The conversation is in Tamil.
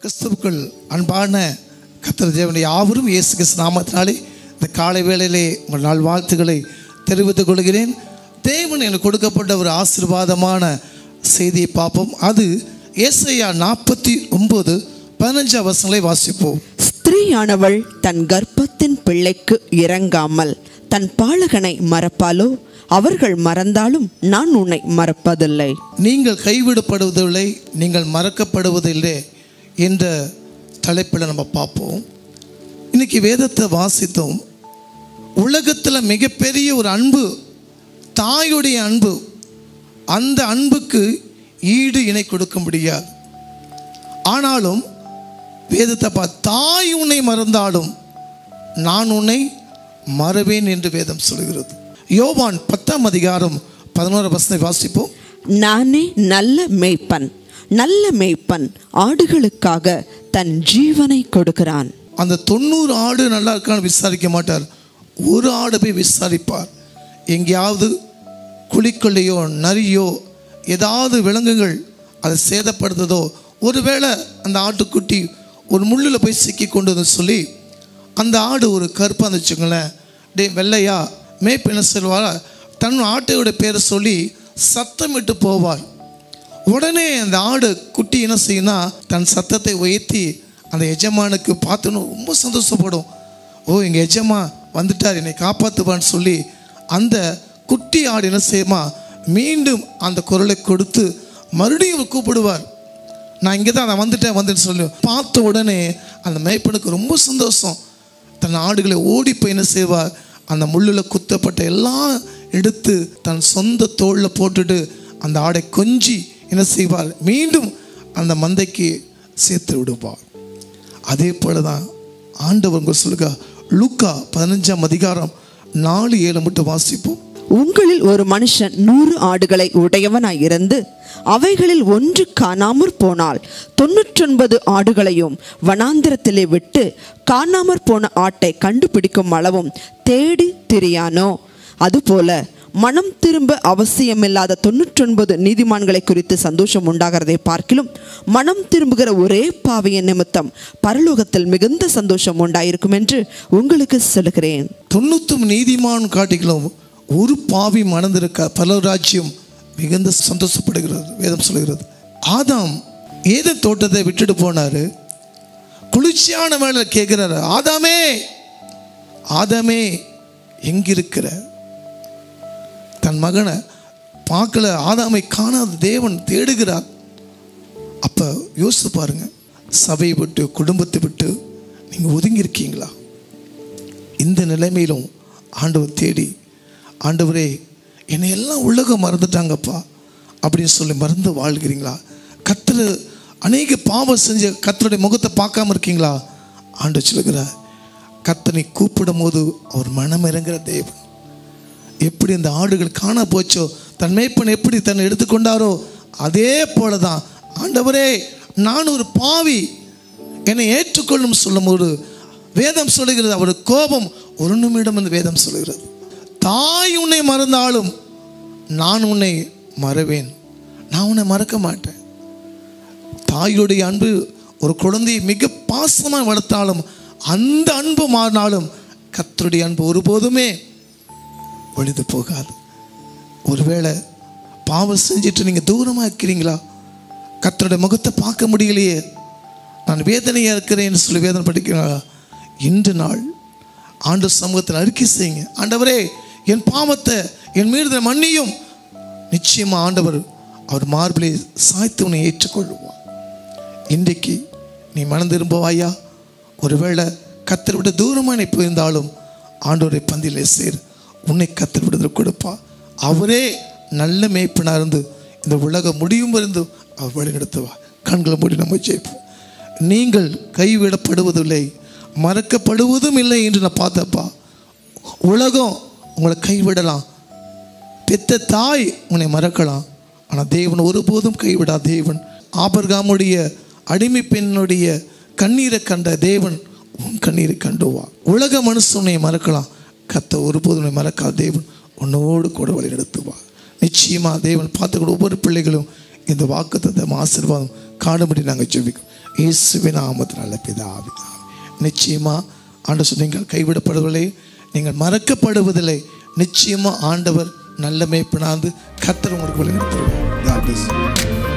கிறிஸ்துவுக்குள் அன்பான கத்தர் தேவனை யாவரும் இயேசு கிறிஸ்து நாமத்தினாலே இந்த காலை வேளையிலே உங்கள் நாள் வாழ்த்துக்களை தெரிவித்துக் கொள்கிறேன் தேவன் எனக்கு கொடுக்கப்பட்ட ஒரு ஆசீர்வாதமான செய்தியை பார்ப்போம் அது ஏசையா நாற்பத்தி ஒன்பது பதினஞ்சு வசனங்களை வாசிப்போம் ஸ்திரீயானவள் தன் கர்ப்பத்தின் பிள்ளைக்கு இறங்காமல் தன் பாலகனை மறப்பாலோ அவர்கள் மறந்தாலும் நான் உன்னை மறப்பதில்லை நீங்கள் கைவிடப்படுவதில்லை நீங்கள் மறக்கப்படுவதில்லை என்ற தலைப்பில் நம்ம பார்ப்போம் இன்னைக்கு வேதத்தை வாசித்தோம் உலகத்தில் மிகப்பெரிய ஒரு அன்பு தாயுடைய அன்பு அந்த அன்புக்கு ஈடு இணை கொடுக்க முடியாது ஆனாலும் வேதத்தை பா தாய் உன்னை மறந்தாலும் நான் உன்னை மறவேன் என்று வேதம் சொல்கிறது யோவான் பத்தாம் அதிகாரம் பதினோரு வசனை வாசிப்போம் நானே நல்ல மேய்ப்பன் நல்ல மேய்ப்பன் ஆடுகளுக்காக தன் ஜீவனை கொடுக்கிறான் அந்த தொண்ணூறு ஆடு நல்லா இருக்கான்னு விசாரிக்க மாட்டார் ஒரு ஆடு போய் விசாரிப்பார் எங்கேயாவது குழிக்குள்ளையோ நரியோ ஏதாவது விலங்குகள் அதை சேதப்படுத்துதோ ஒருவேளை அந்த ஆட்டுக்குட்டி ஒரு முள்ளில் போய் சிக்கி கொண்டு வந்து சொல்லி அந்த ஆடு ஒரு கருப்பாக வச்சுங்களேன் டே வெள்ளையா மேய்ப்பு என்ன சொல்வாரா தன் ஆட்டையோட பேரை சொல்லி சத்தமிட்டு போவார் உடனே அந்த ஆடு குட்டி என்ன செய்யும்னா தன் சத்தத்தை உயர்த்தி அந்த எஜமானுக்கு பார்த்துன்னு ரொம்ப சந்தோஷப்படும் ஓ எங்கள் எஜமா வந்துட்டார் என்னை காப்பாற்றுவான்னு சொல்லி அந்த குட்டி ஆடு என்ன செய்யுமா மீண்டும் அந்த குரலை கொடுத்து மறுபடியும் கூப்பிடுவார் நான் இங்கே தான் நான் வந்துட்டேன் வந்துட்டு சொல்லி பார்த்த உடனே அந்த மேய்ப்பனுக்கு ரொம்ப சந்தோஷம் தன் ஆடுகளை ஓடி போய் என்ன செய்வார் அந்த முள்ளில் குத்தப்பட்ட எல்லாம் எடுத்து தன் சொந்த தோளில் போட்டுட்டு அந்த ஆடை கொஞ்சி என்ன செய்வார் மீண்டும் அந்த மந்தைக்கு சேர்த்து விடுவார் அதே போல தான் ஆண்டவங்க சொல்லுங்க லூக்கா பதினஞ்சாம் அதிகாரம் நாலு ஏழு மட்டும் வாசிப்போம் உங்களில் ஒரு மனுஷன் நூறு ஆடுகளை உடையவனாய் இருந்து அவைகளில் ஒன்று காணாமற் போனால் தொன்னூற்றொன்பது ஆடுகளையும் வனாந்திரத்திலே விட்டு காணாமற் போன ஆட்டை கண்டுபிடிக்கும் அளவும் தேடி திரியானோ அதுபோல மனம் திரும்ப அவசியமில்லாத தொன்னூற்றொன்பது நீதிமான்களை குறித்து சந்தோஷம் உண்டாகிறதை பார்க்கிலும் மனம் திரும்புகிற ஒரே பாவியின் நிமித்தம் பரலோகத்தில் மிகுந்த சந்தோஷம் உண்டாயிருக்கும் என்று உங்களுக்கு சொல்லுகிறேன் தொண்ணூத்தும் நீதிமான் காட்டிகளும் ஒரு பாவி மணந்திருக்க பலராஜ்யம் மிகுந்த சந்தோஷப்படுகிறது வேதம் சொல்கிறது ஆதாம் ஏதன் தோட்டத்தை விட்டுட்டு போனாரு குளிர்ச்சியான வேலை கேட்கிறாரு ஆதாமே ஆதாமே எங்கிருக்கிற தன் மகனை பார்க்கல ஆதாமை காணாத தேவன் தேடுகிறார் அப்போ யோசித்து பாருங்க சபையை விட்டு குடும்பத்தை விட்டு நீங்கள் ஒதுங்கி இருக்கீங்களா இந்த நிலைமையிலும் ஆண்டவர் தேடி ஆண்டவரே என்னை எல்லாம் உலகம் மறந்துட்டாங்கப்பா அப்படின்னு சொல்லி மறந்து வாழ்கிறீங்களா கத்தர் அநேக பாவம் செஞ்ச கத்தருடைய முகத்தை பார்க்காம இருக்கீங்களா ஆண்டு சொல்லுகிறார் கத்தனை கூப்பிடும் போது அவர் மனம் இறங்குற தேவன் எப்படி அந்த ஆடுகள் காண போச்சோ தன் மேய்ப்பன் எப்படி தன்னை எடுத்துக்கொண்டாரோ அதே போல தான் ஆண்டவரே நான் ஒரு பாவி என்னை ஏற்றுக்கொள்ளும் சொல்லும்போது வேதம் சொல்லுகிறது அவர் கோபம் ஒரு நிமிடம் என்று வேதம் சொல்லுகிறது தாய் உன்னை மறந்தாலும் நான் உன்னை மறவேன் நான் உன்னை மறக்க மாட்டேன் தாயுடைய அன்பு ஒரு குழந்தையை மிக பாசமாக வளர்த்தாலும் அந்த அன்பு மாறினாலும் கத்தருடைய அன்பு ஒருபோதுமே ஒழிந்து போகாது ஒருவேளை பாவம் செஞ்சுட்டு நீங்கள் தூரமாக இருக்கிறீங்களா கத்தருடைய முகத்தை பார்க்க முடியலையே நான் வேதனையாக இருக்கிறேன்னு சொல்லி வேதனை படிக்கிறீங்களா இன்று நாள் ஆண்டு சமூகத்தில் அறிக்கை செய்யுங்க ஆண்டவரே என் பாவத்தை என் மீறுதல் மன்னியும் நிச்சயமாக ஆண்டவர் அவர் மார்பிலை சாய்த்து உன்னை ஏற்றுக்கொள்வார் இன்றைக்கு நீ மனம் திரும்புவாயா ஒருவேளை கத்தர் விட தூரமாக நீ போயிருந்தாலும் ஆண்டவரை பந்தியிலே சேர் உன்னை கத்தர் விடுதல் கொடுப்பா அவரே நல்ல மேய்ப்பனாக இருந்து இந்த உலகம் முடியும் இருந்து அவர் வழி நடத்துவார் கண்களை மூடி நம்ம ஜெயிப்போம் நீங்கள் கைவிடப்படுவதில்லை மறக்கப்படுவதும் இல்லை என்று நான் பார்த்தப்பா உலகம் உங்களை கைவிடலாம் பெத்த தாய் உன்னை மறக்கலாம் ஆனால் தேவன் ஒருபோதும் கைவிடா தேவன் ஆபர்காமுடைய அடிமை பெண்ணுடைய கண்ணீரை கண்ட தேவன் உன் கண்ணீரை கண்டுவா உலக மனுஷன் உன்னை மறக்கலாம் கத்த ஒருபோதும் உன்னை மறக்காத தேவன் உன்னோடு கூட வழி நடத்துவா நிச்சயமாக தேவன் பார்த்துக்கூட ஒவ்வொரு பிள்ளைகளும் இந்த வாக்குத்தத்தம் ஆசீர்வாதம் காணும்படி நாங்கள் ஜெபிக்கும் இயேசுவின் நாமத்தினால பிதாவே நிச்சயமா ஆண்டு சொன்னீங்க கைவிடப்படுவதில்லை நீங்கள் மறக்கப்படுவதில்லை நிச்சயமா ஆண்டவர் நல்ல மேய்ப்பினாந்து கர்த்தர் உங்களுக்கு வழி நடத்துவார் God bless you.